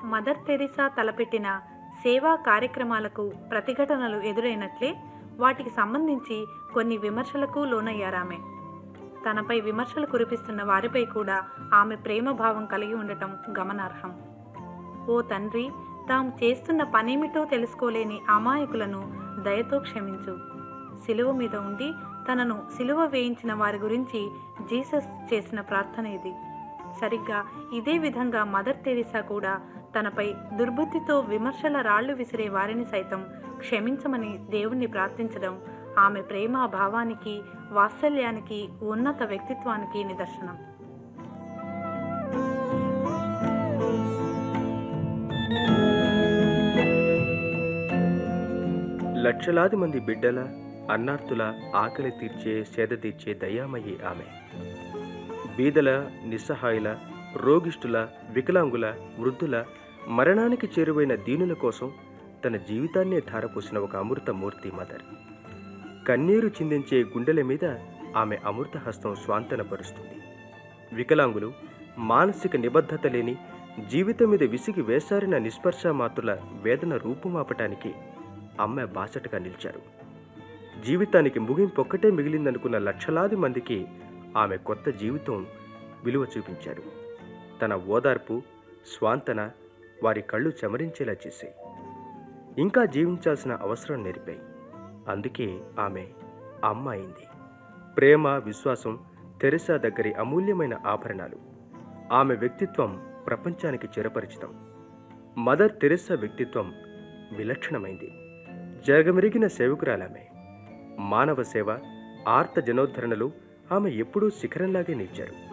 mother Teresa తలపెట్టిన సేవా కార్యక్రమాలకు ప్రతిఘటనలు ఎదురైనట్లే వాటికి సంబంధించి కొన్ని విమర్శలకు లోనయ్యారామె తనపై విమర్శలు కురిపిస్తున్న వారిపై కూడా ఆమె ప్రేమ భావం కలిగి ఉండటం గమనార్హం ఓ తండ్రి తాము చేస్తున్న పనేమిటో తెలుసుకోలేని అమాయకులను దయతో క్షమించు సిలువ మీద ఉండి తనను సిలువ వేయించిన వారి గురించి జీసస్ చేసిన ప్రార్థన ఇది సరిగ్గా ఇదే విధంగా మదర్ తెరిసా కూడా తనపై దుర్బుద్ధితో విమర్శల రాళ్లు విసిరే వారిని సైతం క్షమించమని దేవుణ్ణి ప్రార్థించడం ఆమె ప్రేమ భావానికి వాత్సల్యానికి ఉన్నత వ్యక్తిత్వానికి నిదర్శనం లక్షలాది మంది బిడ్డల అన్నార్తుల ఆకలి తీర్చే సేద తీర్చే దయామయ్యి ఆమె బీదల నిస్సహాయుల రోగిష్ఠుల వికలాంగుల వృద్ధుల మరణానికి చేరువైన దీనుల కోసం తన జీవితాన్నే ధారపోసిన ఒక అమృత మూర్తి మదర్ కన్నీరు చిందించే గుండెల మీద ఆమె అమృత హస్తం స్వాంతనపరుస్తుంది వికలాంగులు మానసిక నిబద్ధత లేని జీవితం మీద విసిగి వేసారిన నిస్పర్శ మాతుల వేదన రూపుమాపటానికి అమ్మ బాసటగా నిలిచారు జీవితానికి ముగింపొక్కటే మిగిలిందనుకున్న లక్షలాది మందికి ఆమె కొత్త జీవితం విలువ చూపించారు తన ఓదార్పు స్వాంతన వారి కళ్ళు చెమరించేలా చేశాయి ఇంకా జీవించాల్సిన అవసరం నేర్పాయి అందుకే ఆమె అమ్మ అయింది ప్రేమ విశ్వాసం తెరెసా దగ్గరి అమూల్యమైన ఆభరణాలు ఆమె వ్యక్తిత్వం ప్రపంచానికి చిరపరిచితం మదర్ తెరెసా వ్యక్తిత్వం విలక్షణమైంది జగమెరిగిన సేవకురాలామె మానవ సేవ ఆర్త జనోద్ధరణలు ఆమె ఎప్పుడూ శిఖరంలాగే నిలిచారు